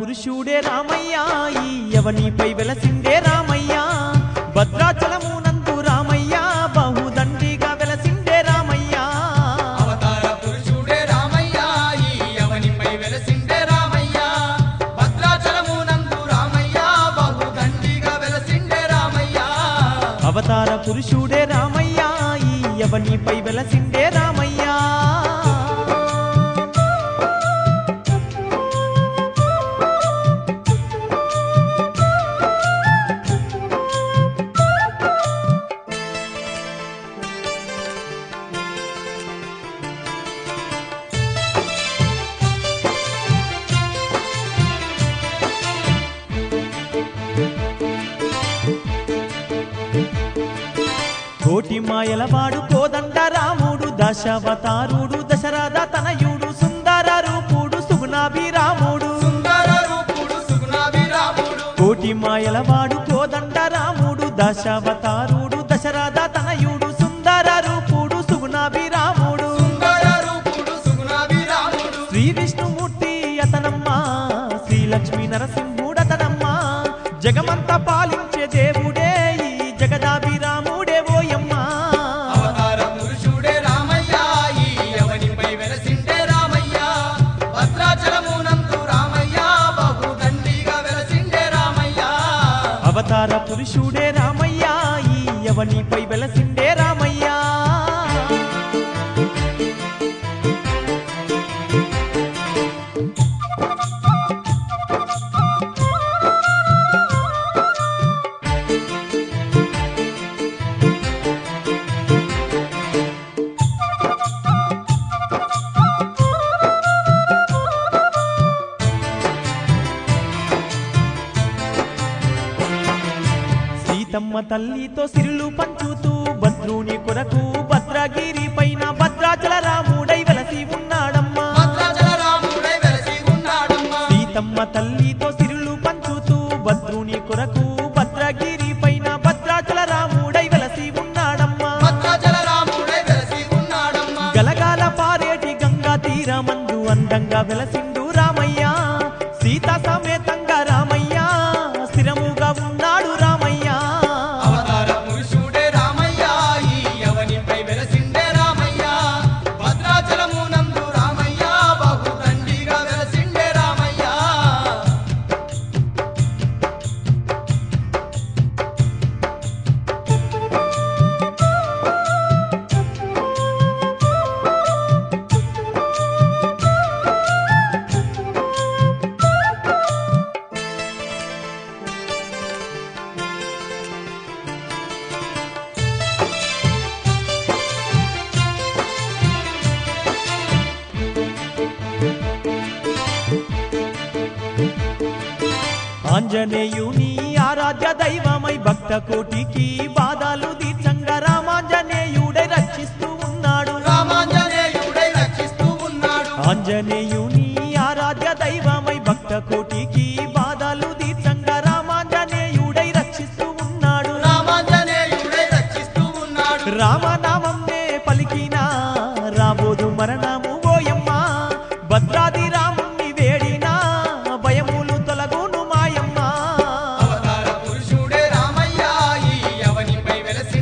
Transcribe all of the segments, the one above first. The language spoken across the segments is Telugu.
పురుషుడే రామయ్య ఈ యవనిపై వెలసిండే రామయ్య భద్రాచలమునందు రామయ్య బహుదండిగా వెలసిండే రామయ్య అవతార పురుషుడే రామయ్య ఈ అవనిపై వెలసిండే రామయ్య భద్రాచలమునందు రామయ్య బహుదండిగా వెలసిండే రామయ్య అవతార పురుషుడే రామయ్య ఈ యవనిపై వెలసిండే రామయ్య కోటి మాయలవాడు కోదండ రాముడు దశావతారుడు దశరథ తనయుడు సుందర రూపుడు సుగుణాభిరాముడు సుందర రూపుడు సుగుణాభిరాముడు కోటి మాయలవాడు కోదండ రాముడు దశావతారుడు దశరథ తనయుడు సుందర రూపుడు సుగుణాభిరాముడు సుందర రూపుడు సుగుణాభిరాముడు శ్రీ విష్ణుమూర్తి అతనమ్మ శ్రీ లక్ష్మీ నరసింహుడతనమ్మ జగమంతా పాలించే దేవుడే ఈ జగదాభిరాముడే ఓయమ్మ అవతార పురుషుడే రామయ్య ఈ అవనిపై వెలసిండే రామయ్య భద్రాచలమునందు రామయ్య బహుదండిగా వెలసిండే రామయ్య అవతార పురుషుడే రామయ్య ఈ యవనిపై వెలసిండే రామయ్య సీతమ్మ తల్లితో సిరులు పంచుతూ భద్రుని కొరకు భద్రగిరి పైన భద్రాచల రాముడై వెలసి ఉన్నాడమ్మా భద్రాచల రాముడై వెలసి ఉన్నాడమ్మా సీతమ్మ తల్లితో సిరులు పంచుతూ భద్రుని కొరకు భద్రగిరి పైన భద్రాచల రాముడై వెలసి ఉన్నాడమ్మా భద్రాచల రాముడై వెలసి ఉన్నాడమ్మా గలగాల పారేటి గంగా తీరమందు అందంగా వెలసిండు రామయ్య సీత సమేతంగా రామయ్య స్థిరముగా ఉన్నాడు రామయ్య అవతార పురుషుడే రామయ్య ఈ అవనిపై వెలసిండే రామయ్య భద్రాచలమునందు రామయ్య బహుదండిగా వెలసిండే రామయ్య ఆంజనేయుని ఆరాధ్య దైవమై భక్త కోటికి బాధలు తీర్చంగా రామాంజనేయుడై రక్షిస్తూ ఉన్నాడు రామాంజనేయుడై రక్షిస్తూ ఉన్నాడు ఆంజనేయుని ఆరాధ్య దైవమై భక్త కోటికి బాధలు తీర్చంగా రామాంజనేయుడై రక్షిస్తూ ఉన్నాడు రామాంజనేయుడై రక్షిస్తూ ఉన్నాడు రామనామంనే పలికిన రాబోదు మరణము ఓయమ్మ భద్రాది రాముణ్ణి వేడినా భయములు తొలగును మాయమ్మ అవతార పురుషుడే రామయ్య ఈ అవనిపై వెలసి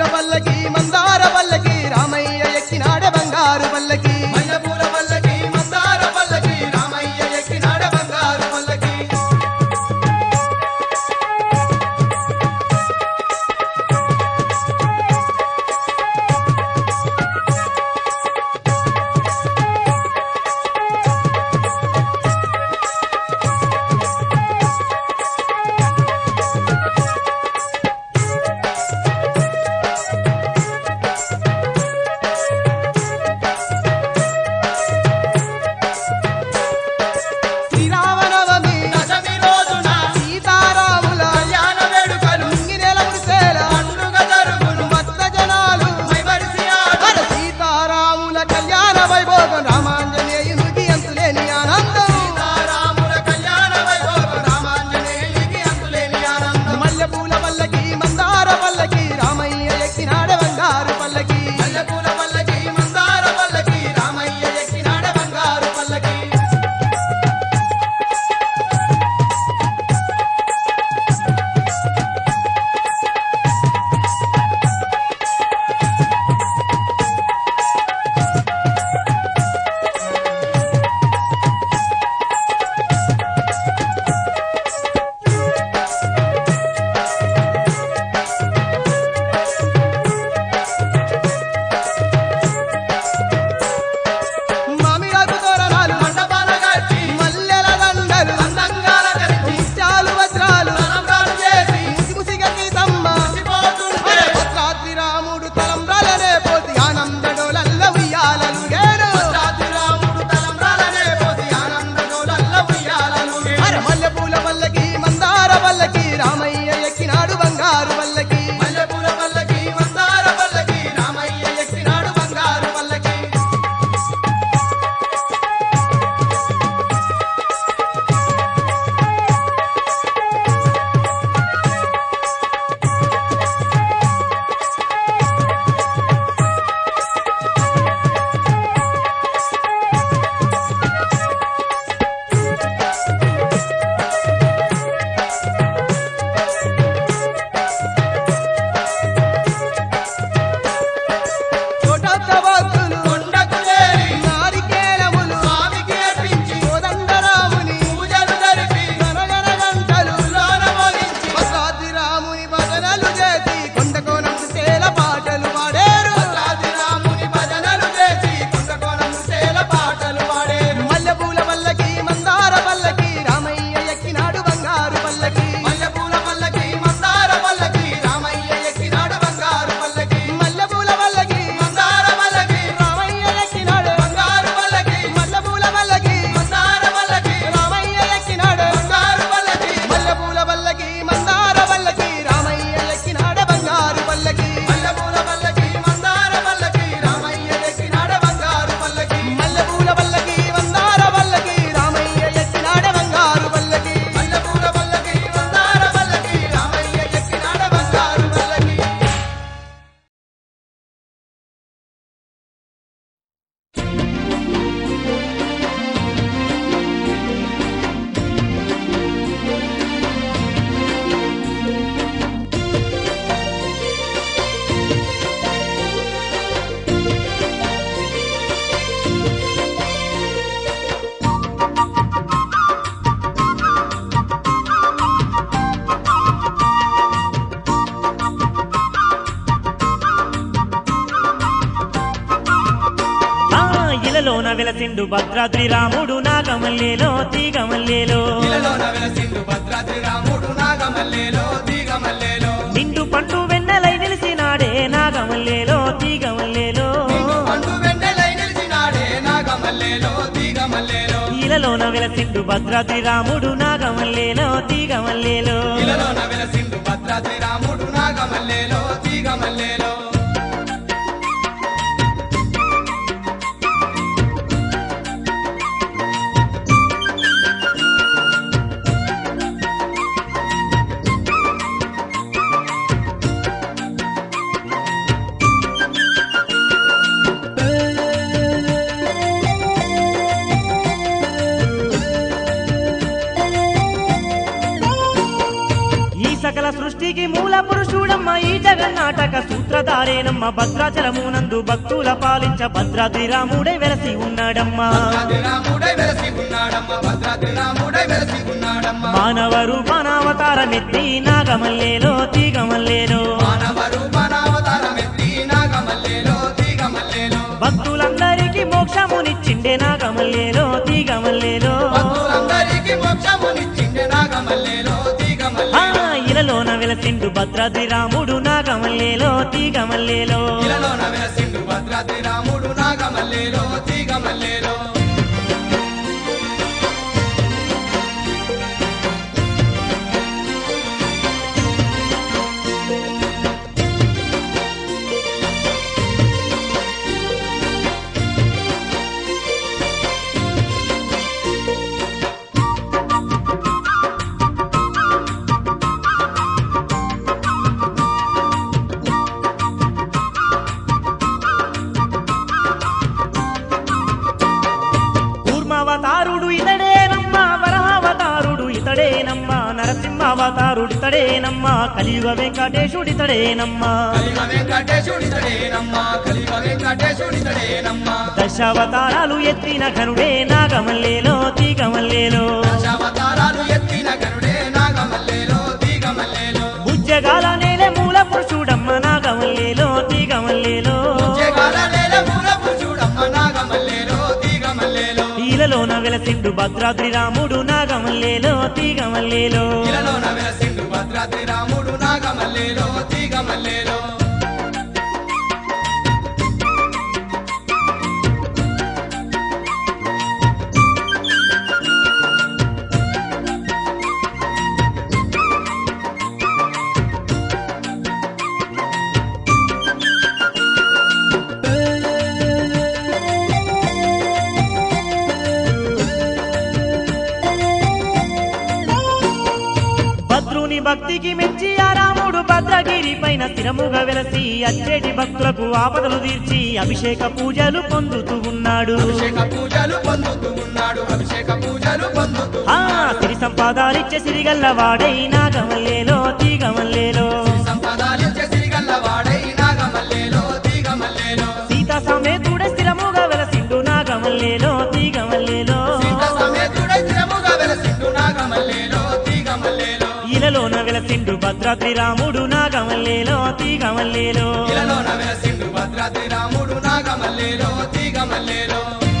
మల్లెపూల పల్లకి మందార పల్లకి రామయ్య ఎక్కినాడే బంగారు పల్లకి మల్లెపూల పల్లకి మందార పల్లకి రామయ్య ఎక్కినాడ బంగారు పల్లకి శ్రీరామనవమి దశమి రోజున సీతారాముల కళ్యాణ వేడుకలు ఇంగినెల మురిసేల పండుగ జరుగును భక్త జనాలు మైమరిసి ఆడు మన సీతారాముల కళ్యాణ వైభోగం రామాంజనేయునికి అంతులేని ఆనందం సీతారాముల కళ్యాణ వైభోగం రామాంజనేయునికి అంతులేని ఆనందం మల్లెపూల పల్లకి మందార పల్లకి రామయ్య ఎక్కినాడే బంగారు పల్లకి మల్లెపూల పల్లకి మందార పల్లకి రామయ్య ఎక్కినాడ బంగారు పల్లకి మామిడాకు తోరణాలు మండపాల కట్టి మల్లెల దండలు అందంగా అలంకరించి ముత్యాలు వజ్రాలు తలంబ్రాలు చేసి ముసి ముసిగ సీతమ్మ మురిసిపోతుంటే భద్రాద్రి రాముడు తలంబ్రాలనే పోతి ఆనందడోలల్ల ఉయ్యాలలు గేరు రాజు రాముడు తలంబ్రాలనే పోసి ఆనందడోలల్ల ఉయ్యాలలుగే. అర మల్లెపూల పల్లకి మందార పల్లకి రామయ్య ఎక్కినాడు బంగారు పల్లకి మల్లెపూల పల్లకి మందార పల్లకి రామయ్య ఎక్కినాడు బంగారు పల్లకి చోటొక్క భక్తులు కొండకు చేరి నారికేలములు స్వామికి అర్పించి కోదండరాముని పూజలు జరిపి గనగన గంటలు లోన మోగించి భద్రాద్రి రాముని భజనలు చేసి కొండకోనం సేల పాటలు పాడారు రాజు రాముని భజనలు చేసి కొండకోణం సేల పాటలు పాడేరు మల్లెపూల పల్లకి మందార పల్లకి రామయ్య ఎక్కినాడు బంగారు పల్లకి మల్లెపూల పల్లకి మందార పల్లకి రామయ్య ఎక్కినాడు బంగారు పల్లకి మల్లెపూల పల్లకి మందార పల్లకి రామయ్య ఎక్కినాడు బంగారు పల్లకి మల్లెపూల పల్లకి మందార పల్లకి రామయ్య ఎక్కినాడు బంగారు పల్లకి మల్లెపూల పల్లకి మందార పల్లకి రామయ్య ఎక్కినాడు బంగారు పల్లకి మల్లెపూల పల్లకి మందార పల్లకి రామయ్య ఎక్కినాడు బంగారు పల్లకి మల్లెపూల పల్లకి మందార పల్లకి రామయ్య ఎక్కినాడు బంగారు పల్లకి మల్లెపూల పల్లకి మందార పల్లకి రామయ్య ఎక్కినాడు బంగారు పల్లకి ఆ ఇలలోన వెలసిండు భద్రాద్రి రాముడు నాగమల్లేలో తీగమల్లేలో ఇలలోన వెలసిండు భద్రాద్రి రాముడు నాగమల్లేలో తీగమల్లేలో నిండు పండు వెన్నెలై నిలిసినాడే నాగమల్లేలో తీగమల్లేలో పండు వెన్నెలై నిలిచినాడే నాగమల్లేలో తీగమల్లేలో ఇలలోన వెలసిండు భద్రాద్రి రాముడు నాగమల్లేలో తీగమల్లేలో ఇలలోన వెలసిండు భద్రాద్రి రాముడు నాగమల్లేలో తీగమల్లేలో ఈ సకల సృష్టికి మూల పురుషుడమ్మ ఈ జగన్నాటక తారక సూత్రధారేనమ్మ భద్రాచలమునందు భక్తుల పాలించ భద్రాద్రి రాముడే వెలసి ఉన్నాడమ్మా భద్రాద్రి రాముడై వెలసి ఉన్నాడమ్మ భద్రాద్రి రాముడై వెలసి ఉన్నాడమ్మ మానవ రూపానావతారమెత్తి నాగమల్లేలో తీగమల్లేలో మానవ రూపనావతారమెత్తి నాగమల్లేలో తీగమల్లేలో భక్తులందరికీ మోక్షమునిచ్చిండే నాగమల్లేలో తీగమల్లేలో భక్తులందరికీ మోక్షమునిచ్చిండే నాగమల్లేలో ఆ తీగమల్లేలో ఇలలోన వెలసిండు భద్రాద్రి రాముడు నాగమల్లేలో తీగమల్లేలో ఇలలోన వెలసిండు భద్రాద్రి రాముడు నాగమల్లేలో తీగమల్లేలో కూర్మావతారుడు ఇతడేనమ్మా వరహావతారుడు ఇతడేనమ్మా నరసింహావతారుడు ఇతడేనమ్మా కలియుగ వెంకటేశుడితడేనమ్మా కలిగ వెంకటేశుడితడేనమ్మా కలిగ వెంకటేశుడితడేనమ్మా దశావతారాలు ఎత్తిన ఘనుడే నాగమల్లేలో తీగమల్లేలో దశావతారాలు ఎత్తిన గరుడే నాగమల్లేలో తీగమల్లేలో ఉజ్జగాల నేల మూల పురుషుడమ్మ నాగమల్లేలో తీగమల్లేలో జగాల నేల మూల పురుషుడమ్మ నాగమల్లేలో తీగమల్లేలో ఈలలోన వెలసిండు భద్రాద్రి రాముడు నాగమల్లేలో తీగమల్లేలో ఇలలోన వెలసిండు భద్రాద్రి రాముడు నాగమల్లేలో తీగమల్లేలో భద్రుని భక్తికి మెచ్చి ఆ రాముడు భద్రగిరి పైన స్థిరముగా వెలసి అచ్చేటి భక్తులకు ఆపదలు తీర్చి అభిషేక పూజలు పొందుతూ ఉన్నాడు అభిషేక పూజలు పొందుతూ ఉన్నాడు అభిషేక పూజలు పొందుతూ ఆ సిరి సంపాదాలిచ్చే సిరిగల్ల వాడై నాగమల్లేలో తీగమల్లేలో సంపదాలిచ్చే సిరిగల్ల వాడై నాగమల్లేలో తీగమల్లేలో సీతా సమేతుడే స్థిరముగా వెలసిండు నాగమల్లేలో తీగమల్లేలో సీత సమేతుడై స్థిరముగా వెలసిండు నాగమల్లేలో తీగమల్లేలో ఇలలోన వెలసిండు భద్రాద్రి రాముడు నాగమల్లేలో తీగమల్లేలో ఇలలోన వెలసిండు భద్రాద్రి రాముడు నాగమల్లేలో తీగమల్లేలో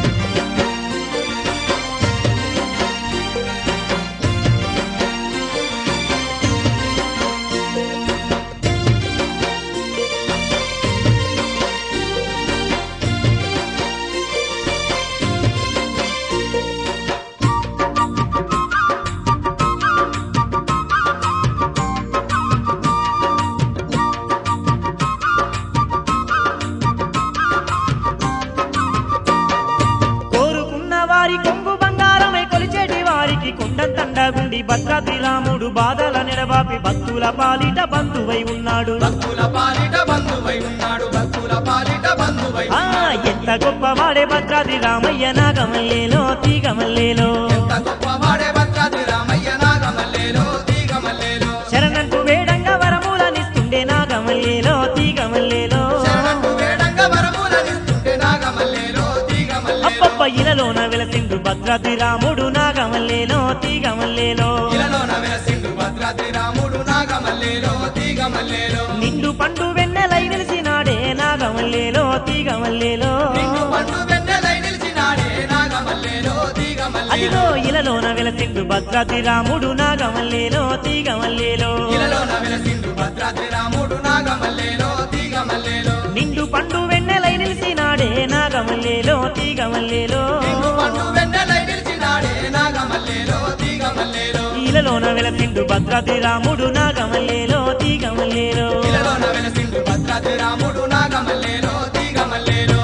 కోరుకున్న వారి కొంగు బంగారమై కొలిచేటి వారికి కొండంతండగుండి భద్రాద్రి రాముడు బాధల నెడబాపి భక్తుల పాలిట బంధువై ఉన్నాడు భక్తుల పాలిట బంధువై ఉన్నాడు భక్తుల పాలిట బంధువై ఆ ఎంత గొప్పవాడే భద్రాద్రి రామయ్య నాగమల్లేలో తీగమల్లేలో ఎంత గొప్పవాడే భద్రాద్రి రామయ్య నాగమల్లేలో తీగమల్లేలో శరణంటూ వేడంగా వరములనిస్తుండే నాగమల్లేలో తీగమల్లేలో శరణంటూ వేడంగా వరములనిస్తుంటే నాగమల్లేలో తీగమల్లేలో అప్పప్ప ఇలలోన వెలసిండు భద్రాద్రి రాముడు నాగమల్లేలో తీగమల్లేలో ఇలలోన వెలసిండు భద్రాద్రి రాముడు నాగమల్లేలో తీగమల్లేలో నిండు పండు వెన్నెలై నిలిచినాడే నాగమల్లేలో తీగమల్లేలో నిన్ను పండు వెన్నెలై నిలిచినాడే నాగమల్లేలో తీగమల్లేలో అదిగో ఇలలోన వెలసిండు భద్రాద్రి రాముడు నాగమల్లేలో తీగమల్లేలో ఇలలోన వెలసిండు భద్రాద్రి రాముడు నాగమల్లేలో తీగమల్లేలో నిండు పండు వెన్నెలై నిలిచినాడే నాగమల్లేలో తీగమల్లేలో నిన్ను పండు వెన్నెలై నిలిచినాడే నాగమల్లేలో తీగమల్లేలో ఇలలోన వెలసిండు భద్రాద్రి రాముడు నాగమల్లేలో తీగమల్లేలో ఇలలోన వెలసిండు భద్రాద్రి రాముడు నాగమల్లేలో తీగమల్లేలో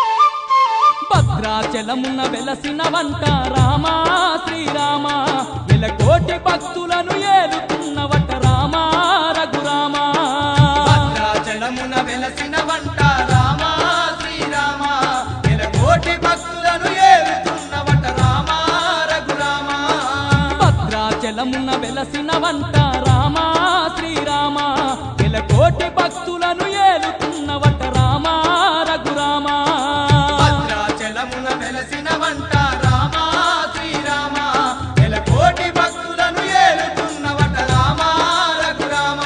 భద్రాచలమున వెలసిన వంట రామా శ్రీరామ ఎలకోటి భక్తులను ఏలుతున్నవట రామా రఘురామా భద్రాచలమున వెలసిన వంట రామ శ్రీరామ ఎలకోటి భక్తులను ఏలుతున్నవట రామ రఘురామ భద్రాచలమున వెలసిన వంట రామా శ్రీరామ ఎలకోటి భక్తులను ఏలుతున్నవట రామా రఘురామా భద్రాచలమున వెలసిన వంట రామ శ్రీరామ ఎలకోటి భక్తులను ఏలుతున్నవట రామ రఘురామ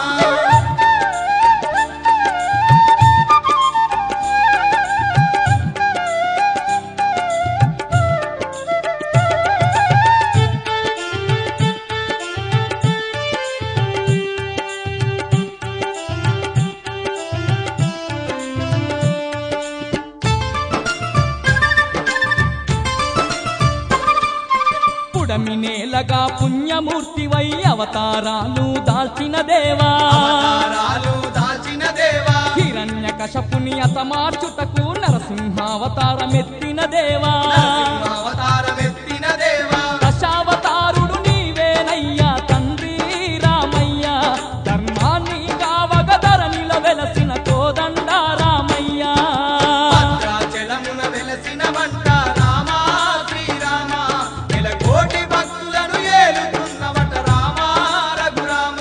పుడమి నేలగా పుణ్యమూర్తివై అవతారాలు దాల్చిన దేవా అవతారాలు దాల్చిన దేవా హిరణ్య కశపుని అతమార్చుటకు నరసింహావతారమెత్తిన దేవా అవతారమెత్తిన దేవా దశావతారుడు నీవేనయ్యా తండ్రి రామయ్య ధర్మాన్ని కావగదరనిల వెలసిన కోదండ రామయ్య భద్రాచలమున వెలసిన వంట రామ శ్రీరామ ఎలకోటి భక్తులను ఏలుతున్నవట రామ రఘురామ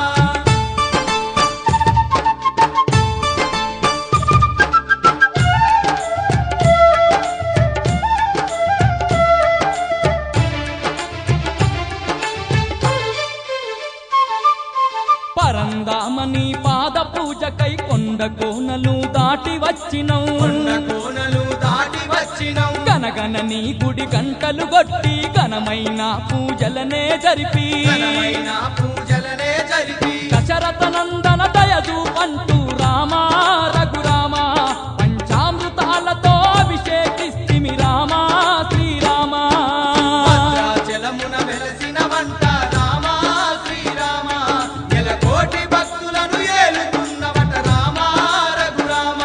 పరందామని పాద పూజకై కొండ కోనలు దాటి వచ్చినవు కొండ కోనలు దాటి వచ్చినవు గనగన నీ గుడి గంటలు కొట్టి ఘనమైన పూజలనే జరిపి ఘనమైన పూజలనే జరిపి దశరథ నందన దయదు పంటూ రామా రఘురామ పంచామృతాలతో అభిషేకిస్తిమి రామా శ్రీరామ భద్రాచలమున వెలసిన వంట రామ శ్రీరామ ఎలకోటి భక్తులను ఏలుతున్నవట రామ రఘురామ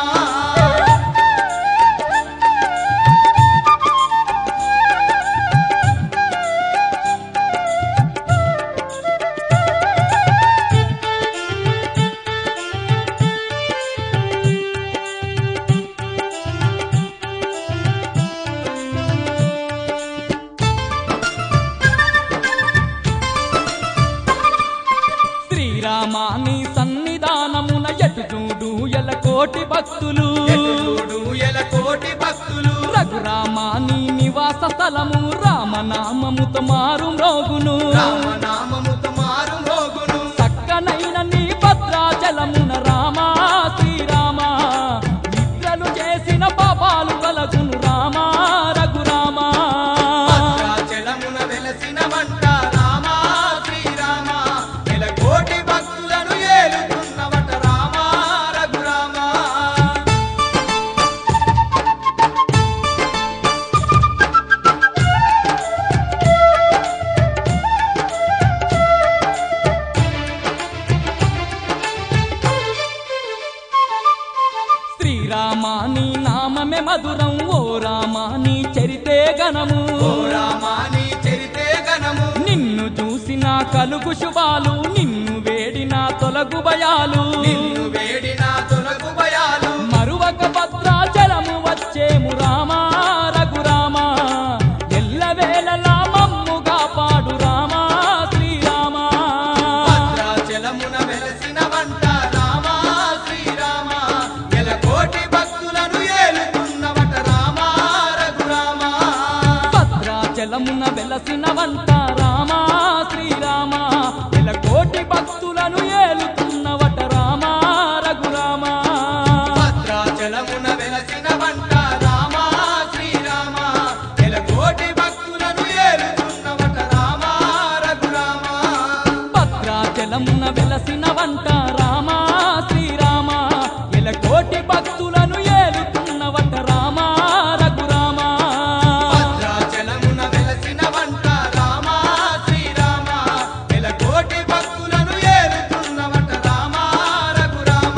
శ్రీరామాని సన్నిధానమున ఎటు చూడు ఎలకోటి భక్తులు ఎటుచూడు ఎలకోటి భక్తులు రఘురామాని నివాస స్థలము రామనామముతో మారు మ్రోగును రామనామముతో మారు మోగును చక్కనైన నీ భద్రాచలమున రామా శ్రీరామ నిద్రలు చేసిన పాపాలు కలగును రామా రఘురామ భద్రాచలమున వెలసిన వంట రామ శ్రీరామ ఎలకోటి భక్తులను ఏలుతున్నవట రామ రఘురామ శ్రీరామాని నామమే మధురం ఓ రామాని చరితే గణము ఓ రామాని చరితే గణము నిన్ను చూసిన కలుగు శుభాలు నిన్ను వేడిన తొలగు భయాలు నిన్ను వేడిన తొలగు భయాలు మరువక భద్రాచలము వచ్చేము రామా రఘురామ ఎల్లవేళలా మమ్ముగా పాడు రామా శ్రీరామ భద్రాచలమున వెలసిన వంట రామ శ్రీరామ ఎలకోటి భక్తులను ఏలుతున్నవట రామ రఘురామ భద్రాచలమున వెలసిన వంట రామా శ్రీరామ ఎలకోటి భక్తులను ఏలుతున్నవట రామా రఘురామ భద్రాచలమున వెలసిన వంట రామ శ్రీరామ ఎలకోటి భక్తులను ఏలుతున్నవట రామ రఘురామ భద్రాచలమున వెలసిన వంట రామా శ్రీరామ ఎలకోటి భక్తులను ఏలుతున్నవట రామా రఘురామ భద్రాచలమున వెలసిన వంట రామ శ్రీరామ ఎలకోటి భక్తులను ఏలుతున్నవట రామ రఘురామ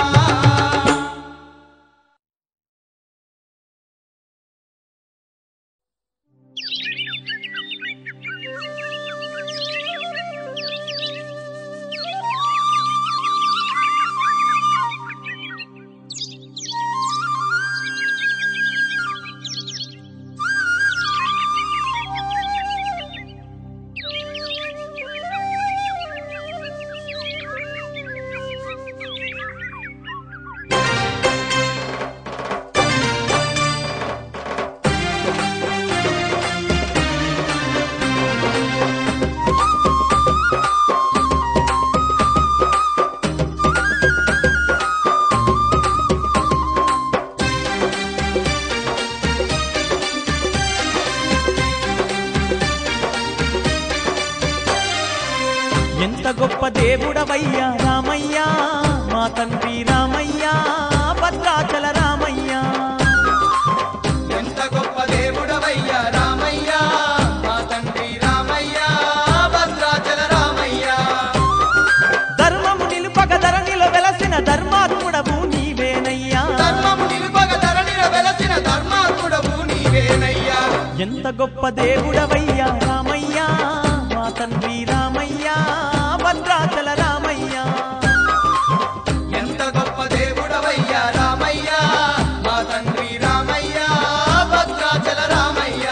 దేవుడవయ్యా రామయ్యా మా తండ్రి రామయ్యా భద్రాచల రామయ్యా ఎంత గొప్ప దేవుడవయ్యా రామయ్య మా తండ్రి రామయ్య భద్రాచల రామయ్య ధర్మము నిలుపక ధరణిలో వెలసిన ధర్మాత్ముడవు నీవేనయ్యా ధర్మము నిలుపగ ధరణిన వెలసిన ధర్మాత్ముడవు నీవేనయ్యా ఎంత గొప్ప దేవుడవయ్యా రామయ్యా మా తండ్రి రామయ్యా భద్రాచల రామయ్యా ఎంత గొప్ప దేవుడవయ్యా రామయ్య మా తండ్రి రామయ్య భద్రాచల రామయ్య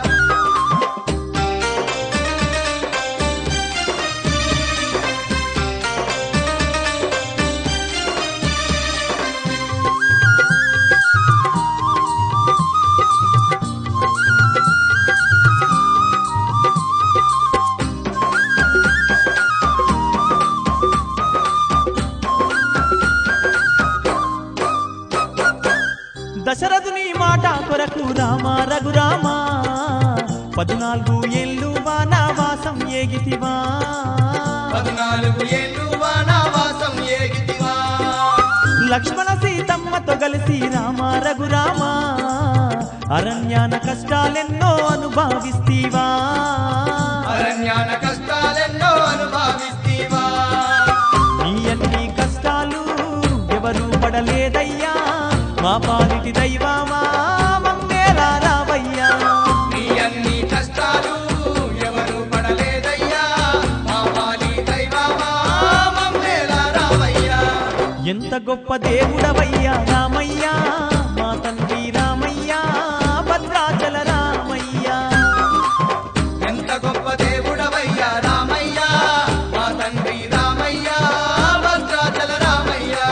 దశరథుని మాట కొరకు రామ రఘురామ పద్నాలుగు ఏళ్ళు వానవాసం ఏగితివా పద్నాలుగు ఏళ్ళు వానవాసం ఏగితివా లక్ష్మణ సీతమ్మతో కలిసి రామ రఘురామ అరణ్యాన కష్టాలెన్నో అనుభవిస్తీవా అరణ్యాన కష్టాలెన్నో అనుభవిస్తీవా నీ అన్ని కష్టాలు ఎవరు పడలేదయ్యా మా పాలిటి దైవమా మంగేలా రావయ్యా నీ అన్ని కష్టాలు ఎవరు పడలేదయ్యా మా పాలి దైవమా మమ్మేలా రావయ్యా ఎంత గొప్ప దేవుడవయ్యా రామయ్యా మా తండ్రి రామయ్యా భద్రాచల రామయ్యా ఎంత గొప్ప దేవుడవయ్యా రామయ్యా మా తండ్రి రామయ్యా భద్రాచల రామయ్యా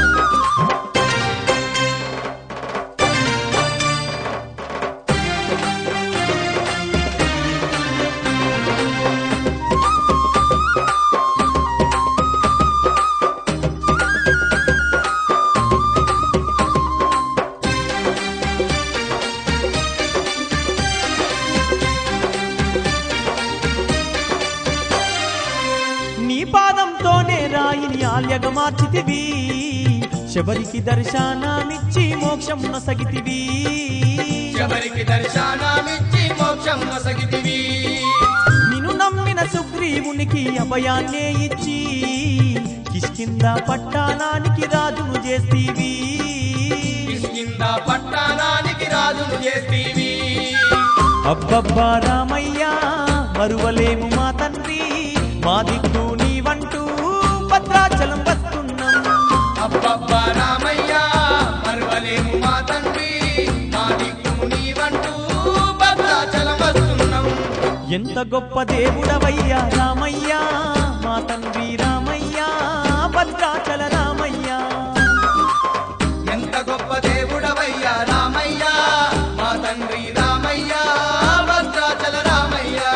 నీ పాదంతోనే రాయిని ఆల్యగ మార్చితివి శబరికి దర్శనమిచ్చి మోక్షం నొసగితివి ఎవరికి దర్శనమిచ్చి మోక్షం నొసగితివి నిన్ను నమ్మిన సుగ్రీవునికి అభయాన్నే ఇచ్చి కిష్కింద పట్టణానికి రాజును చేస్తీవి కిష్కింద పట్టణానికి రాజును చేస్తీవి అబ్బబ్బా రామయ్యా మరువలేము మా తండ్రి మా దిక్కు నీవంటూ భద్రాచలం వస్తున్నాం అబ్బబ్బా రామయ్యా మరువలేము మా తండ్రి మా దిక్కు నీవంటూ భద్రాచలం వస్తున్నాం ఎంత గొప్ప దేవుడవయ్యా రామయ్యా మా తండ్రి రామయ్యా భద్రాచల రామయ్యా ఎంత గొప్ప దేవుడవయ్యా రామయ్యా మా తండ్రి రామయ్యా భద్రాచల రామయ్యా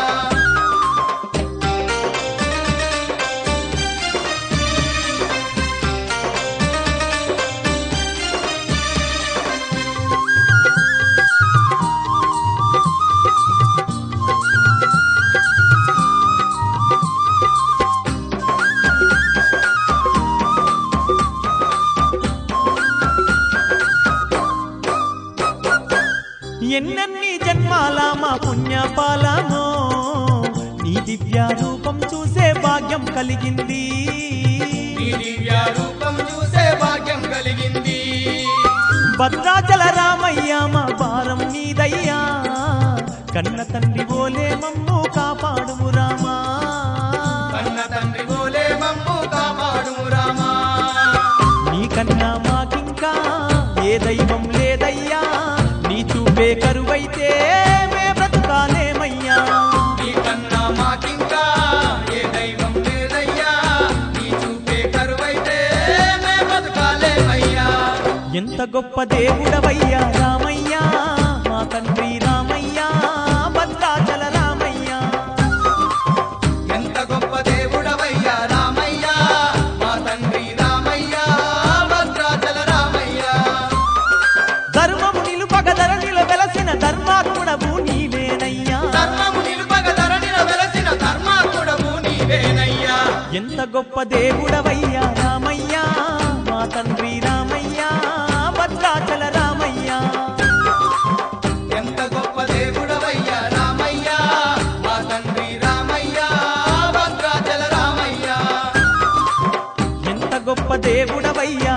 ఎన్నెన్ని జన్మాల మా పుణ్యపాలమో నీ దివ్య రూపం చూసే భాగ్యం కలిగింది నీ దివ్య రూపం చూసే భాగ్యం కలిగింది భద్రాచల రామయ్య మా భారం నీదయ్యా కన్న తండ్రి ఓలే మమ్ము కాపాడుము రామా కన్న తండ్రి గోలే మమ్ము కాపాడు రామా నీకన్నా మాకింకా ఏ దైవం లేదయ్యా నీ చూపే కరువైతే మే బ్రతకాలేమయ్యా నీ కన్నా మాకింకా ఏ దైవం లేదయ్యా నీ చూపే కరువైతే మే బతకాలేమయ్యా ఎంత గొప్ప దేవుడవయ్యా రామయ్యా మా తండ్రి రామయ్యా భద్రాచల రామయ్యా ఎంత గొప్ప దేవుడవయ్యా రామయ్యా మా తండ్రి రామయ్యా భద్రాచల రామయ్యా ధర్మము నిలుపగ ధరణిలో వెలసిన ధర్మాత్ముడవు నీవేనయ్యా ధర్మము నిలుపగ ధరణిన వెలసిన ధర్మాత్ముడవు నీవేనయ్యా ఎంత గొప్ప దేవుడవయ్యా రామయ్యా మా తండ్రి రామయ్యా భద్రాచల రామయ్యా ఎంత గొప్ప దేవుడవయ్యా రామయ్య మా తండ్రి రామయ్య భద్రాచల రామయ్య ఎంత గొప్ప దేవుడవయ్యా